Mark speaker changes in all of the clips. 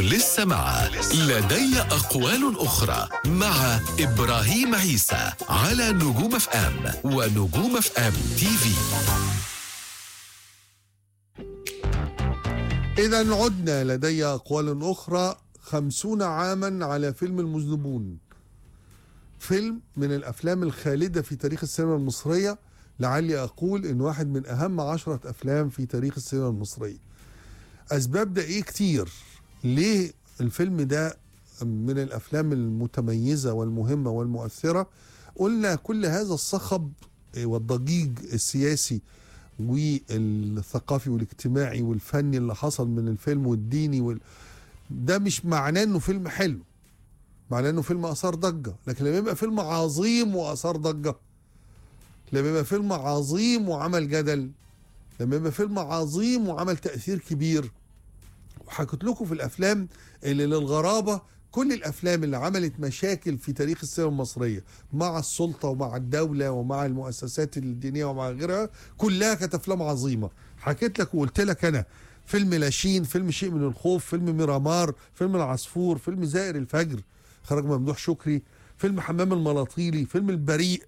Speaker 1: ولسه مع لدي أقوال أخرى مع إبراهيم عيسى على نجوم اف ام ونجوم اف ام تي في
Speaker 2: إذا عدنا لدي أقوال أخرى خمسون عاما على فيلم المذنبون فيلم من الأفلام الخالدة في تاريخ السينما المصرية لعلي أقول إن واحد من أهم عشرة أفلام في تاريخ السينما المصرية أسباب ده إيه كتير ليه الفيلم ده من الأفلام المتميزة والمهمة والمؤثرة قلنا كل هذا الصخب والضجيج السياسي والثقافي والاجتماعي والفني اللي حصل من الفيلم والديني وال... ده مش معناه انه فيلم حلو معناه انه فيلم اثار ضجه لكن لما يبقى فيلم عظيم واثار ضجه لما يبقى فيلم عظيم وعمل جدل لما يبقى فيلم عظيم وعمل تاثير كبير وحكيت لكم في الافلام اللي للغرابه كل الافلام اللي عملت مشاكل في تاريخ السينما المصريه مع السلطه ومع الدوله ومع المؤسسات الدينيه ومع غيرها كلها كانت افلام عظيمه حكيت لك وقلت لك انا فيلم لاشين فيلم شيء من الخوف فيلم ميرامار فيلم العصفور فيلم زائر الفجر خرج ممدوح شكري فيلم حمام الملاطيلي فيلم البريء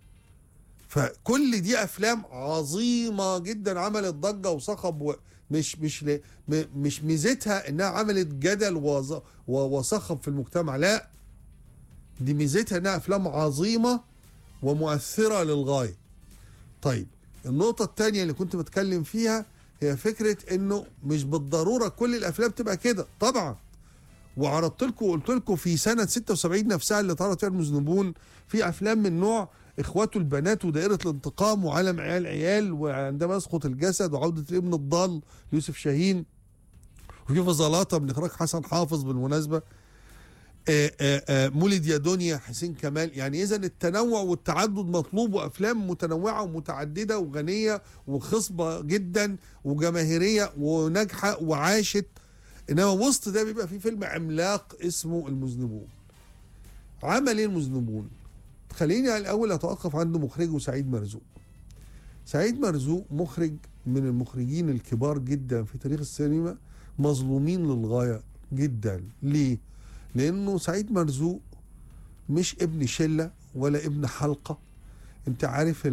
Speaker 2: فكل دي افلام عظيمه جدا عملت ضجه وصخب و... مش مش ل... م... مش ميزتها انها عملت جدل وز... و... وصخب في المجتمع لا دي ميزتها انها افلام عظيمه ومؤثره للغايه طيب النقطه الثانيه اللي كنت بتكلم فيها هي فكره انه مش بالضروره كل الافلام تبقى كده طبعا وعرضت لكم وقلت لكم في سنه 76 نفسها اللي طلعت فيها المذنبون في افلام من نوع اخواته البنات ودائره الانتقام وعالم عيال عيال وعندما يسقط الجسد وعوده الابن الضال ليوسف شاهين وفي فزلاطه من اخراج حسن حافظ بالمناسبه آآ آآ مولد يا دنيا حسين كمال يعني اذا التنوع والتعدد مطلوب وافلام متنوعه ومتعدده وغنيه وخصبه جدا وجماهيريه وناجحه وعاشت انما وسط ده بيبقى في فيلم عملاق اسمه المذنبون عمل ايه المذنبون خليني الاول اتوقف عند مخرجه سعيد مرزوق سعيد مرزوق مخرج من المخرجين الكبار جدا في تاريخ السينما مظلومين للغايه جدا ليه لانه سعيد مرزوق مش ابن شله ولا ابن حلقه انت عارف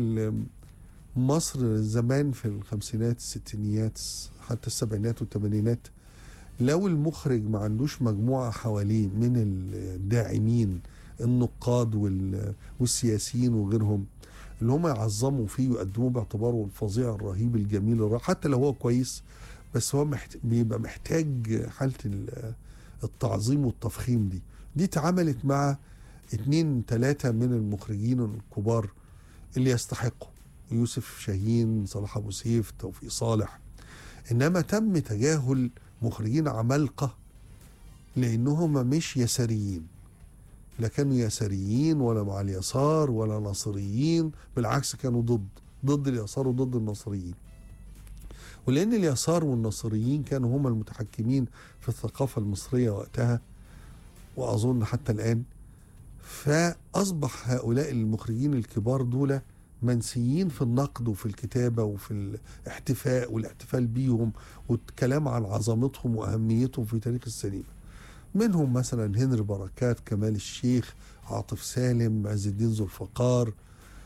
Speaker 2: مصر زمان في الخمسينات الستينيات حتى السبعينات والثمانينات لو المخرج ما عندوش مجموعه حواليه من الداعمين النقاد والسياسيين وغيرهم اللي هم يعظموا فيه ويقدموه باعتباره الفظيع الرهيب الجميل الرائع حتى لو هو كويس بس هو محت... بيبقى محتاج حاله التعظيم والتفخيم دي دي اتعملت مع اتنين تلاتة من المخرجين الكبار اللي يستحقوا يوسف شاهين صلاح ابو سيف توفيق صالح انما تم تجاهل مخرجين عمالقه لانهم مش يساريين لا كانوا يساريين ولا مع اليسار ولا ناصريين بالعكس كانوا ضد ضد اليسار وضد الناصريين ولان اليسار والناصريين كانوا هم المتحكمين في الثقافه المصريه وقتها واظن حتى الان فاصبح هؤلاء المخرجين الكبار دول منسيين في النقد وفي الكتابة وفي الاحتفاء والاحتفال بيهم والكلام عن عظمتهم وأهميتهم في تاريخ السينما منهم مثلا هنري بركات كمال الشيخ عاطف سالم عز الدين ذو الفقار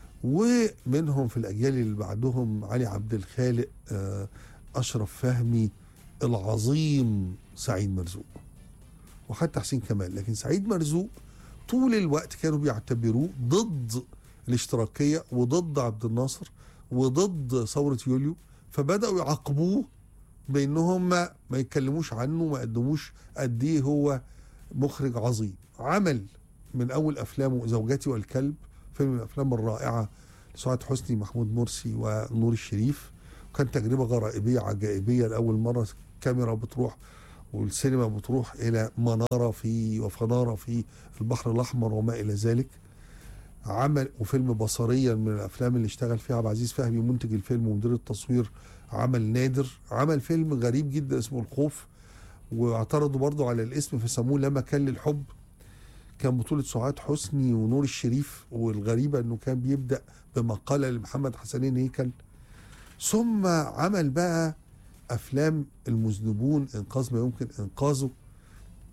Speaker 2: ومنهم في الأجيال اللي بعدهم علي عبد الخالق أشرف فهمي العظيم سعيد مرزوق وحتى حسين كمال لكن سعيد مرزوق طول الوقت كانوا بيعتبروه ضد الاشتراكية وضد عبد الناصر وضد ثورة يوليو فبدأوا يعاقبوه بأنهم ما, ما يتكلموش عنه ما قدموش قد ايه هو مخرج عظيم عمل من أول أفلامه زوجتي والكلب فيلم من الأفلام الرائعة لسعاد حسني محمود مرسي ونور الشريف وكان تجربة غرائبية عجائبية لأول مرة كاميرا بتروح والسينما بتروح إلى منارة في وفنارة في البحر الأحمر وما إلى ذلك عمل وفيلم بصريا من الافلام اللي اشتغل فيها عبد العزيز فهمي منتج الفيلم ومدير التصوير عمل نادر عمل فيلم غريب جدا اسمه الخوف واعترضوا برضه على الاسم فسموه لا مكان للحب كان بطولة سعاد حسني ونور الشريف والغريبة انه كان بيبدأ بمقالة لمحمد حسنين هيكل ثم عمل بقى افلام المذنبون انقاذ ما يمكن انقاذه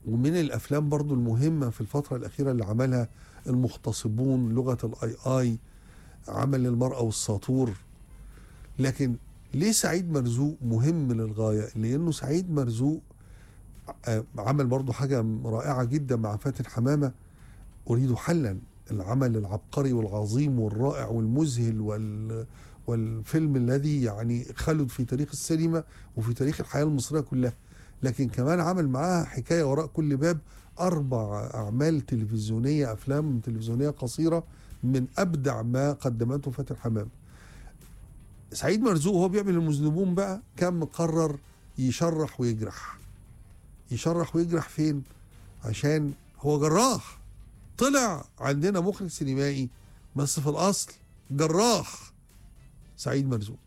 Speaker 2: ومن الافلام برضو المهمه في الفتره الاخيره اللي عملها المغتصبون لغه الاي اي عمل المراه والساطور لكن ليه سعيد مرزوق مهم للغايه لانه سعيد مرزوق آه، عمل برضو حاجه رائعه جدا مع فاتن حمامه اريد حلا العمل العبقري والعظيم والرائع والمذهل وال والفيلم الذي يعني خلد في تاريخ السينما وفي تاريخ الحياه المصريه كلها لكن كمان عمل معاها حكايه وراء كل باب اربع اعمال تلفزيونيه افلام تلفزيونيه قصيره من ابدع ما قدمته فاتن حمام سعيد مرزوق وهو بيعمل المذنبون بقى كان مقرر يشرح ويجرح يشرح ويجرح فين عشان هو جراح طلع عندنا مخرج سينمائي بس في الاصل جراح سعيد مرزوق